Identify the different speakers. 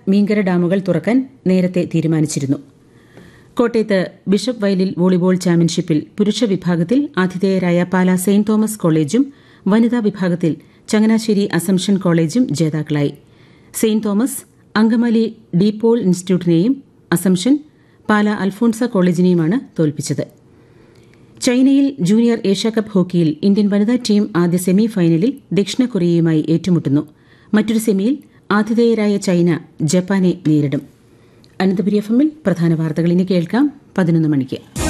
Speaker 1: മീങ്കര ഡാമുകൾ തുറക്കാൻ നേരത്തെ തീരുമാനിച്ചിരുന്നു കോട്ടയത്ത് ബിഷപ്പ് വയലിൽ വോളിബോൾ ചാമ്പ്യൻഷിപ്പിൽ പുരുഷ വിഭാഗത്തിൽ ആതിഥേയരായ പാല സെയിന്റ് തോമസ് കോളേജും വനിതാ വിഭാഗത്തിൽ ചങ്ങനാശ്ശേരി അസംഷൻ കോളേജും ജേതാക്കളായി സെയിന്റ് തോമസ് അങ്കമാലി ഡീപോൾ ഇൻസ്റ്റിറ്റ്യൂട്ടിനെയും അസംഷൻ പാല അൽഫോൺസ കോളേജിനെയുമാണ് തോൽപ്പിച്ചത് ചൈനയിൽ ജൂനിയർ ഏഷ്യാകപ്പ് ഹോക്കിയിൽ ഇന്ത്യൻ വനിതാ ടീം ആദ്യ സെമി ഫൈനലിൽ ദക്ഷിണ കൊറിയയുമായി ഏറ്റുമുട്ടുന്നു മറ്റൊരു സെമിയിൽ ആതിഥേയരായ ചൈന ജപ്പാനെ നേരിടും അനന്തപുരി എഫ് എമ്മിൽ പ്രധാന വാർത്തകൾ ഇനി കേൾക്കാം പതിനൊന്ന് മണിക്ക്